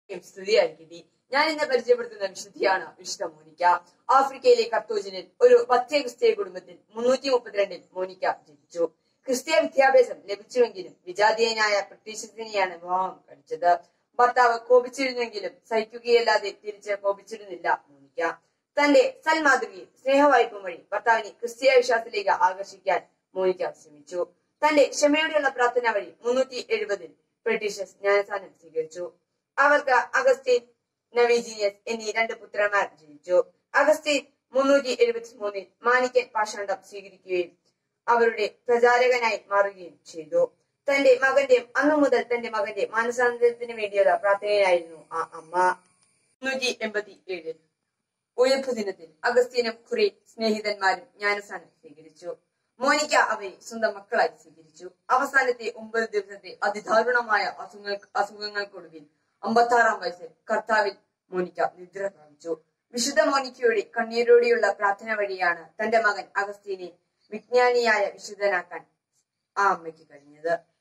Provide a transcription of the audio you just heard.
സ്തുതിയായിരിക്കട്ടെ ഞാൻ ഇന്ന് പരിചയപ്പെടുത്തുന്ന വിശുദ്ധിയാണ് വിശുദ്ധ മോനിക്ക ആഫ്രിക്കയിലെ കർത്തൂജിനിൽ ഒരു പത്തേ ക്രിസ്തീയ കുടുംബത്തിൽ മുന്നൂറ്റി മുപ്പത്തിരണ്ടിൽ മോനിക്ക ജനിച്ചു ക്രിസ്തീയ വിദ്യാഭ്യാസം ലഭിച്ചുവെങ്കിലും വിജാതീയനായ ബ്രിട്ടീഷത്തിനെയാണ് വിവാഹം കഴിച്ചത് ഭർത്താവ് കോപിച്ചിരുന്നെങ്കിലും സഹിക്കുകയല്ലാതെ തിരിച്ച് കോപിച്ചിരുന്നില്ല മോനിക്ക തന്റെ സൽമാതൃകയും സ്നേഹവായ്പും വഴി ഭർത്താവിനെ ക്രിസ്തീയ വിശ്വാസത്തിലേക്ക് ആകർഷിക്കാൻ മോനിക്ക ശ്രമിച്ചു തന്റെ ക്ഷമയോടെയുള്ള പ്രാർത്ഥന വഴി മുന്നൂറ്റി എഴുപതിൽ ബ്രിട്ടീഷേഴ്സ് ജ്ഞാനസ്ഥാനം സ്വീകരിച്ചു അവർക്ക് അഗസ്റ്റീൻ നവീജീനിയസ് എന്നീ രണ്ട് പുത്രന്മാർ ജനിച്ചു അഗസ്റ്റീൻ മുന്നൂറ്റി എഴുപത്തി മൂന്നിൽ മാണിക്യൻ പാഷാണ്ഡം സ്വീകരിക്കുകയും അവരുടെ പ്രചാരകനായി മാറുകയും ചെയ്തു തന്റെ മകന്റെ അന്നു മുതൽ തന്റെ മകന്റെ മാനസാന്തരത്തിന് വേണ്ടിയുള്ള പ്രാർത്ഥനയായിരുന്നു ആ അമ്മ മുന്നൂറ്റി എൺപത്തി ഏഴിൽ ഉയർപ്പ് ദിനത്തിൽ അഗസ്തീനും കുറെ സ്നേഹിതന്മാരും ജ്ഞാനസ്ഥാനം സ്വീകരിച്ചു മോനിക്ക അവരെ സ്വന്തം മക്കളായി സ്വീകരിച്ചു അവസാനത്തെ ഒമ്പത് ദിവസത്തെ അതിദാരുണമായ അസുഖങ്ങൾ അസുഖങ്ങൾക്കൊടുവിൽ അമ്പത്താറാം വയസ്സിൽ കർത്താവിൽ മോനിക്ക നിദ്ര പ്രാപിച്ചു വിശുദ്ധ മോനിക്കയുടെ കണ്ണീരോടെയുള്ള പ്രാർത്ഥന വഴിയാണ് തന്റെ മകൻ അഗസ്തീനെ വിജ്ഞാനിയായ വിശുദ്ധനാക്കാൻ ആ അമ്മയ്ക്ക് കഴിഞ്ഞത്